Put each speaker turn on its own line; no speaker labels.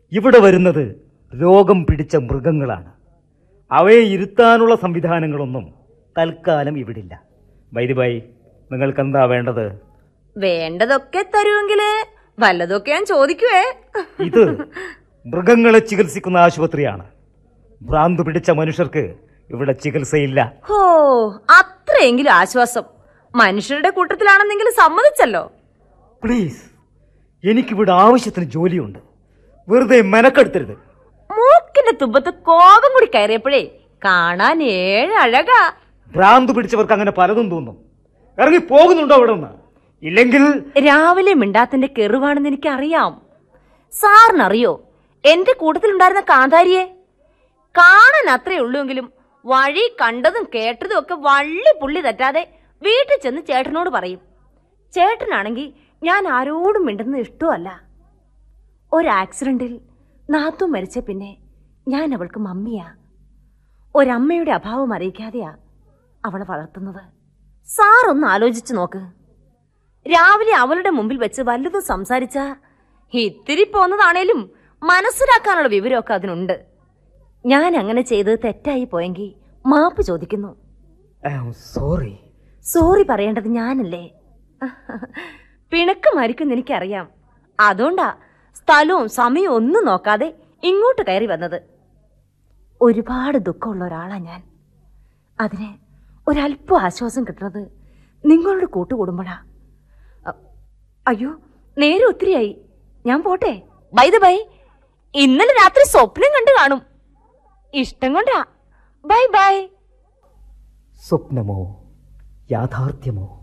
ഇവിടെ വരുന്നത് രോഗം പിടിച്ച മൃഗങ്ങളാണ് അവയെ ഇരുത്താനുള്ള സംവിധാനങ്ങളൊന്നും തൽക്കാലം ഇവിടില്ല വൈദ്യബായി നിങ്ങൾക്ക് എന്താ വേണ്ടത്
വേണ്ടതൊക്കെ തരുമെങ്കില് വല്ലതൊക്കെ ഞാൻ ചോദിക്കുവേ
ഇത് മൃഗങ്ങളെ ചികിത്സിക്കുന്ന ആശുപത്രിയാണ് ഭ്രാന്ത് പിടിച്ച മനുഷ്യർക്ക് ഇവിടെ ചികിത്സയില്ല
ഹോ അത്രയെങ്കിലും ആശ്വാസം മനുഷ്യരുടെ കൂട്ടത്തിലാണെന്നെങ്കിലും സമ്മതിച്ചല്ലോ
പ്ലീസ് എനിക്കിവിടെ ആവശ്യത്തിന് ജോലിയുണ്ട് വെറുതെ മെനക്കെടുത്തരുത്
മൂക്കിന്റെ തുമ്പത്ത് കോപം കൂടി കയറിയപ്പോഴേ കാണാൻ ഏഴ് അഴകാ
ഭ്രാന്ത് പിടിച്ചവർക്ക് അങ്ങനെ പലതും തോന്നും ഇറങ്ങി പോകുന്നുണ്ടോ അവിടെ നിന്ന് ഇല്ലെങ്കിൽ
രാവിലെ മിണ്ടാത്തിന്റെ കെറുവാണെന്ന് എനിക്കറിയാം സാറിനറിയോ എന്റെ കൂട്ടത്തിലുണ്ടായിരുന്ന കാന്താരിയെ കാണാൻ അത്രേ ഉള്ളൂവെങ്കിലും വഴി കണ്ടതും കേട്ടതും ഒക്കെ വള്ളി പുള്ളി തെറ്റാതെ വീട്ടിൽ ചെന്ന് ചേട്ടനോട് പറയും ചേട്ടനാണെങ്കിൽ ഞാൻ ആരോടും മിണ്ടുന്നത് ഇഷ്ടമല്ല ഒരു ആക്സിഡന്റിൽ നാത്തു മരിച്ച പിന്നെ ഞാൻ അവൾക്ക് മമ്മിയാ ഒരമ്മയുടെ അഭാവം അറിയിക്കാതെയാ അവളെ വളർത്തുന്നത് സാർ ഒന്ന് ആലോചിച്ചു നോക്ക് രാവിലെ അവളുടെ മുമ്പിൽ വെച്ച് വല്ലതും സംസാരിച്ച ഇത്തിരി പോന്നതാണേലും മനസ്സിലാക്കാനുള്ള വിവരമൊക്കെ അതിനുണ്ട് ഞാൻ അങ്ങനെ ചെയ്തത് തെറ്റായി പോയെങ്കിൽ മാപ്പ് ചോദിക്കുന്നു
സോറി
സോറി പറയേണ്ടത് ഞാനല്ലേ പിണക്കമായിരിക്കും എനിക്കറിയാം അതുകൊണ്ടാ സ്ഥലവും സമയവും ഒന്നും നോക്കാതെ ഇങ്ങോട്ട് കയറി വന്നത് ഒരുപാട് ദുഃഖമുള്ള ഒരാളാ ഞാൻ അതിന് ഒരല്പം ആശ്വാസം കിട്ടുന്നത് നിങ്ങളുടെ കൂട്ടുകൂടുമ്പോഴാ അ- അയ്യോ നേരെ ഒത്തിരിയായി ഞാൻ പോട്ടെ ബൈ ദ ബൈ ഇന്നലെ രാത്രി സ്വപ്നം കണ്ടു കാണും ഇഷ്ടം കൊണ്ടാ ബൈ ബൈ
സ്വപ്നമോ യാഥാർത്ഥ്യമോ